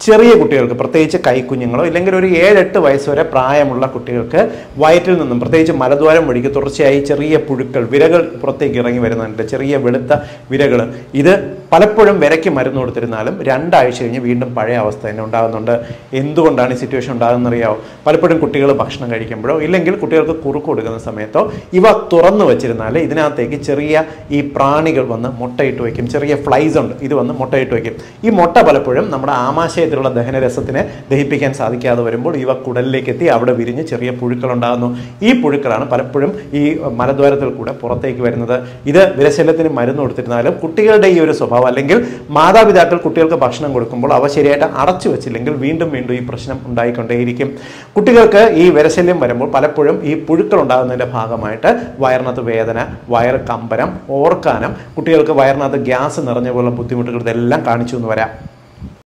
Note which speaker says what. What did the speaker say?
Speaker 1: ചെറിയ കുട്ടികൾക്ക് പ്രത്യേകിച്ച് കൈക്കുഞ്ഞുങ്ങളോ ഇല്ലെങ്കിൽ ഒരു ഏഴെട്ട് വയസ്സ് വരെ പ്രായമുള്ള കുട്ടികൾക്ക് വയറ്റിൽ നിന്നും പ്രത്യേകിച്ച് മലദ്വാരം വഴിക്ക് തുടർച്ചയായി ചെറിയ പുഴുക്കൾ വിരകൾ പുറത്തേക്ക് ഇറങ്ങി വരുന്നുണ്ട് ചെറിയ വെളുത്ത വിരകൾ ഇത് പലപ്പോഴും വിരയ്ക്ക് മരുന്ന് കൊടുത്തിരുന്നാലും രണ്ടാഴ്ച കഴിഞ്ഞ് വീണ്ടും പഴയ അവസ്ഥ തന്നെ ഉണ്ടാകുന്നുണ്ട് എന്തുകൊണ്ടാണ് ഈ സിറ്റുവേഷൻ ഉണ്ടാകുന്നറിയാവോ പലപ്പോഴും കുട്ടികൾ ഭക്ഷണം കഴിക്കുമ്പോഴോ ഇല്ലെങ്കിൽ കുട്ടികൾക്ക് കുറുക്ക് കൊടുക്കുന്ന സമയത്തോ ഇവ തുറന്നു വെച്ചിരുന്നാൽ ഇതിനകത്തേക്ക് ചെറിയ ഈ പ്രാണികൾ വന്ന് മുട്ടയിട്ട് വയ്ക്കും ചെറിയ ഫ്ലൈസ് ഉണ്ട് ഇത് വന്ന് മുട്ടയിട്ട് വയ്ക്കും ഈ മുട്ട പലപ്പോഴും നമ്മുടെ ആമാശയത്തിലുള്ള ദഹനരസത്തിനെ ദഹിപ്പിക്കാൻ സാധിക്കാതെ വരുമ്പോൾ ഇവ കുടലിലേക്ക് എത്തി അവിടെ വിരിഞ്ഞ് ചെറിയ പുഴുക്കൾ ഉണ്ടാകുന്നു ഈ പുഴുക്കളാണ് പലപ്പോഴും ഈ മലദ്വാരത്തിൽ കൂടെ പുറത്തേക്ക് വരുന്നത് ഇത് വിരശല്യത്തിന് മരുന്ന് കൊടുത്തിരുന്നാലും കുട്ടികളുടെ ഈ ഒരു സ്വഭാവം അല്ലെങ്കിൽ മാതാപിതാക്കൾ കുട്ടികൾക്ക് ഭക്ഷണം കൊടുക്കുമ്പോൾ അവ ശരിയായിട്ട് അടച്ചു വെച്ചില്ലെങ്കിൽ വീണ്ടും വീണ്ടും ഈ പ്രശ്നം ഉണ്ടായിക്കൊണ്ടേയിരിക്കും കുട്ടികൾക്ക് ഈ വിരശല്യം വരുമ്പോൾ പലപ്പോഴും ഈ പുഴുക്കൾ ഉണ്ടാകുന്നതിന്റെ ഭാഗമായിട്ട് വയറിനകത്ത് വേദന വയറ് കമ്പനം ഓർക്കാനം കുട്ടികൾക്ക് വയറിനകത്ത് ഗ്യാസ് നിറഞ്ഞ പോലുള്ള ബുദ്ധിമുട്ടുകൾ ഇതെല്ലാം കാണിച്ചു എന്ന് വരാം